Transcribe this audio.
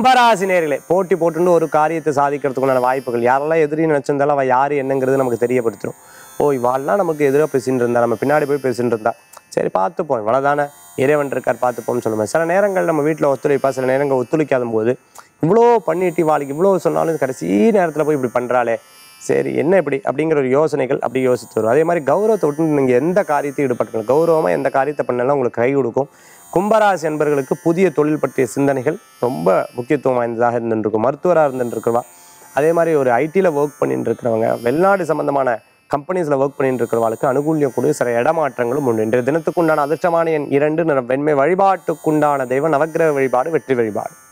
கும்பராசி நேர்களே போட்டி போட்டுன்னு ஒரு காரியத்தை சாதிக்கிறதுக்குண்டான வாய்ப்புகள் யாரெல்லாம் எதிரி நினைச்சிருந்தாலும் அவள் யார் என்னங்கிறது நமக்கு தெரியப்படுத்திடும் ஓ இவாள்லாம் நமக்கு எதிராக பேசிட்டு இருந்தா நம்ம பின்னாடி போய் பேசிட்டு இருந்தா சரி பார்த்துப்போம் இவ்வளோதானே இறைவன் இருக்கார் பார்த்துப்போம்னு சொல்லுவேன் சில நேரங்கள் நம்ம வீட்டில் ஒத்துழைப்பா சில நேரங்கள் ஒத்துழைக்காத போது இவ்வளோ பண்ணிட்டு இவாளுக்கு இவ்வளோ சொன்னாலும் கடைசி நேரத்தில் போய் இப்படி பண்ணுறாளே சரி என்ன இப்படி அப்படிங்கிற ஒரு யோசனைகள் அப்படி யோசித்து வரும் அதே மாதிரி கௌரவத்தை விட்டு நீங்கள் எந்த காரியத்தையும் ஈடுபட்டுக்கணும் கௌரவமாக எந்த காரியத்தை பண்ணாலும் உங்களுக்கு கை கொடுக்கும் கும்பராசி என்பர்களுக்கு புதிய தொழில் பற்றிய சிந்தனைகள் ரொம்ப முக்கியத்துவம் வாய்ந்ததாக இருந்துருக்கும் மருத்துவராக இருந்துருக்குவா அதே மாதிரி ஒரு ஐடியில் ஒர்க் பண்ணிட்டு இருக்கிறவங்க வெளிநாடு சம்பந்தமான கம்பெனிஸில் ஒர்க் பண்ணிட்டு இருக்கிறவங்களுக்கு அனுகூல்யம் கூட சில இடமாற்றங்களும் உண்டு இன்றைய தினத்துக்குண்டான அதிர்ஷ்டமான எண் இரண்டு நிறம் வெண்மை வழிபாட்டுக்குண்டான தெய்வம் நவக்கிரக வழிபாடு வெற்றி வழிபாடு